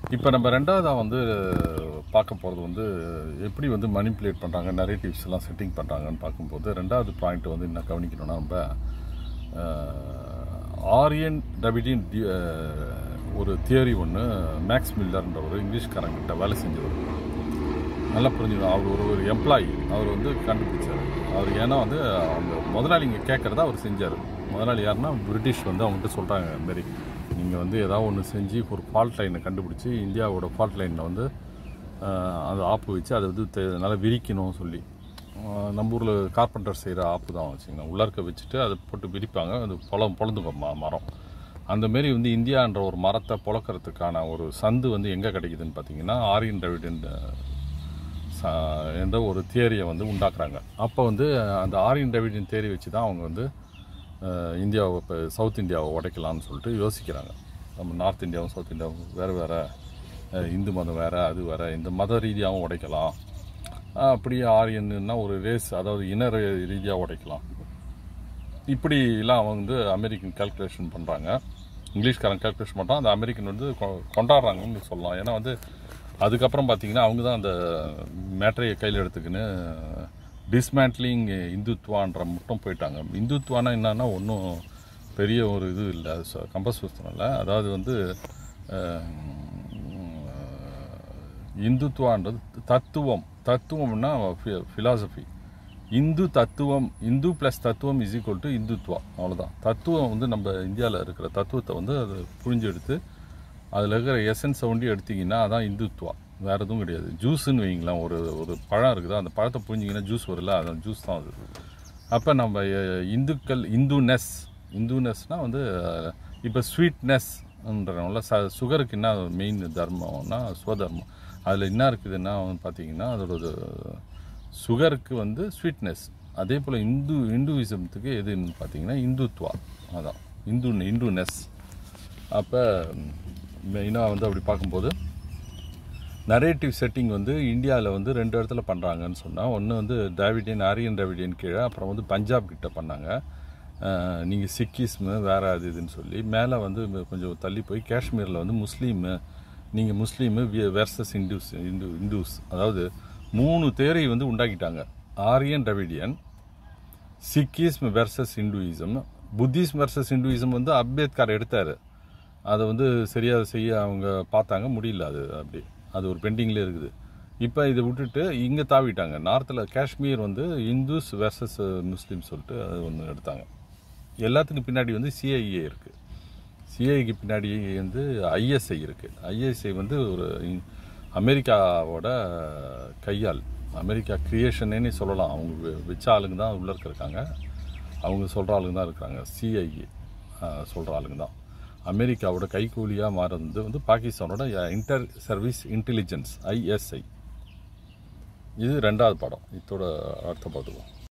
இப்போ நம்ம ரெண்டாவதாக வந்து பார்க்க போகிறது வந்து எப்படி வந்து மணிப்புலேட் பண்ணுறாங்க நரேட்டிவ்ஸ் எல்லாம் செட்டிங் பண்ணுறாங்கன்னு பார்க்கும்போது ரெண்டாவது பாயிண்ட் வந்து என்ன கவனிக்கணும்னா நம்ம ஆரியன் டபிடின் ஒரு தியரி ஒன்று மேக்ஸ் மில்லர்ன்ற ஒரு இங்கிலீஷ்காரங்கிட்ட வேலை செஞ்சவர் நல்லா புரிஞ்சுக்கணும் அவர் ஒரு ஒரு எம்ப்ளாயி அவர் வந்து கண்டுபிடிச்சார் அவர் ஏன்னா வந்து அந்த முதலாளி இங்கே கேட்குறத அவர் செஞ்சார் முதலாளி யாருன்னா பிரிட்டிஷ் வந்து அவங்ககிட்ட சொல்கிறாங்க இந்த மாதிரி நீங்கள் வந்து ஏதாவது ஒன்று செஞ்சு ஒரு ஃபால்ட் லைனை கண்டுபிடிச்சி இந்தியாவோட ஃபால்ட் லைனில் வந்து ஆஹ், அந்த ஆப்பு வச்சு அதை வந்து தெ- நல்லா விரிக்கணும் சொல்லி ஆஹ், நம்ம ஊரில் கார்பெண்டர் செய்கிற ஆப்பு தான் வச்சுங்க உள்ளார்க்க வச்சுட்டு அதை போட்டு விரிப்பாங்க அது பொலம் பொழந்து ம மரம் அந்த மாரி வந்து இந்தியான்ற ஒரு மரத்தை பொழக்கிறதுக்கான ஒரு சந்து வந்து எங்கே கிடைக்குதுன்னு பார்த்தீங்கன்னா ஆரியன் டிவிடெண்ட் ச- என்ற ஒரு தியரியை வந்து உண்டாக்குறாங்க அப்போ வந்து அந்த ஆரியன் டெவிடியன் தேரி வச்சு தான் அவங்க வந்து அஹ், இந்தியாவை இப்போ சவுத் இந்தியாவை உடைக்கலாம்னு சொல்லிட்டு யோசிக்கிறாங்க நம்ம நார்த் இந்தியாவும் சவுத் இந்தியாவும் வேறு வேறு இந்து மதம் வேறு அது வேறு இந்த மத ரீதியாகவும் உடைக்கலாம் அஹ், அப்படியே ஆரியன்னா ஒரு ரேஸ் அதாவது இன ரீதியாக உடைக்கலாம் இப்படிலாம் அவங்க வந்து அமெரிக்கன் கால்குலேஷன் பண்ணுறாங்க இங்கிலீஷ்காரன் கால்குலேஷன் பண்ணுறான் அந்த அமெரிக்கன் வந்து கொ- கொண்டாடுறாங்கன்னு சொல்லலாம் ஏன்னா வந்து அதுக்கப்புறம் பார்த்தீங்கன்னா அவங்க தான் அந்த மேட்டரையை கையில் எடுத்துக்கின்னு டிஸ்மேண்ட்லிங் இந்துத்வான்ற மட்டும் போயிட்டாங்க இந்துத்வானா என்னன்னா ஒன்றும் பெரிய ஒரு இது இல்லை கம்பஸ் புஸ்தகம் இல்லை அதாவது வந்து அஹ், இந்துத்வான்றது தத்துவம் தத்துவம்னா ஃபிலாசபி இந்து தத்துவம் இந்து ப்ளஸ் தத்துவம் இஸ் ஈக்குவல் டு இந்துத்வா அவ்வளோதான் தத்துவம் வந்து நம்ம இந்தியாவில் இருக்கிற தத்துவத்தை வந்து அதை புழிஞ்சு எடுத்து அதில் இருக்கிற எசன்ஸை ஒண்டி எடுத்தீங்கன்னா அதான் இந்துத்வா வேறு எதுவும் கிடையாது ஜூஸ்ன்னு வைங்களேன் ஒரு ஒரு பழம் இருக்குது அந்த பழத்தை புழிஞ்சிங்கன்னா ஜூஸ் வரல அதான் ஜூஸ் தான் அது அப்போ நம்ம அஹ், இந்துக்கள் இந்துனஸ் இந்துனஸ்னால் வந்து இப்போ ஸ்வீட்னஸ்ன்றனால ச சுகருக்கு என்ன மெயின் தர்மம்னா சுவதர்மம் அதில் என்ன இருக்குதுன்னா வந்து பார்த்தீங்கன்னா அதோட சுகருக்கு வந்து ஸ்வீட்னஸ் அதே போல் இந்து இந்துவிசத்துக்கு எதுன்னு பார்த்தீங்கன்னா இந்துத்வா அதான் இந்து இந்துனஸ் அப்போ மெயினாக வந்து அப்படி பார்க்கும்போது நரேட்டிவ் செட்டிங் வந்து இந்தியாவில் வந்து ரெண்டு இடத்துல பண்ணுறாங்கன்னு சொன்னால் ஒன்று வந்து டிராவிடியன் ஆரியன் டிராவிடியன் கீழே அப்புறம் வந்து பஞ்சாப் கிட்ட பண்ணாங்க நீங்கள் சிக்கிஸ்மு வேறு அது இதுன்னு சொல்லி மேலே வந்து கொஞ்சம் தள்ளி போய் காஷ்மீரில் வந்து முஸ்லீமு நீங்கள் முஸ்லீமு வெர்சஸ் இந்துஸ் இந்து இந்துஸ் அதாவது மூணு தேரை வந்து உண்டாக்கிட்டாங்க Aryan Dravidian Sikhism versus Hinduism Buddhism versus Hinduism வந்து அம்பேத்கர் எடுத்தார் அதை வந்து சரியாக செய்ய அவங்க பார்த்தாங்க முடியல அது அப்படி அது ஒரு பெண்டிங்லேயே இருக்குது இப்போ இதை விட்டுட்டு இங்கே தாவிட்டாங்க நார்த்தில் காஷ்மீர் வந்து இந்துஸ் வெர்சஸ் முஸ்லீம் சொல்லிட்டு அது ஒன்று எடுத்தாங்க எல்லாத்துக்கும் பின்னாடி வந்து சிஐஏ இருக்குது சிஐக்கு பின்னாடி வந்து ஐஎஸ்ஐ இருக்குது ஐஎஸ்ஐ வந்து ஒரு இ- அமெரிக்காவோட கையால் அமெரிக்கா கிரியேஷனே சொல்லலாம் அவங்க வெ- வச்ச ஆளுங்க தான் உள்ளே இருக்காங்க அவங்க சொல்கிற ஆளுங்க தான் இருக்கிறாங்க சிஐஏ சொல்கிற ஆளுங்க தான் அமெரிக்காவோட கைக்கூலியாக மாறுறது வந்து பாகிஸ்தானோட இன்டர் சர்வீஸ் இன்டெலிஜென்ஸ் ஐஎஸ்ஐ இது ரெண்டாவது படம் இதோட அர்த்தம் பார்த்துக்குவோம்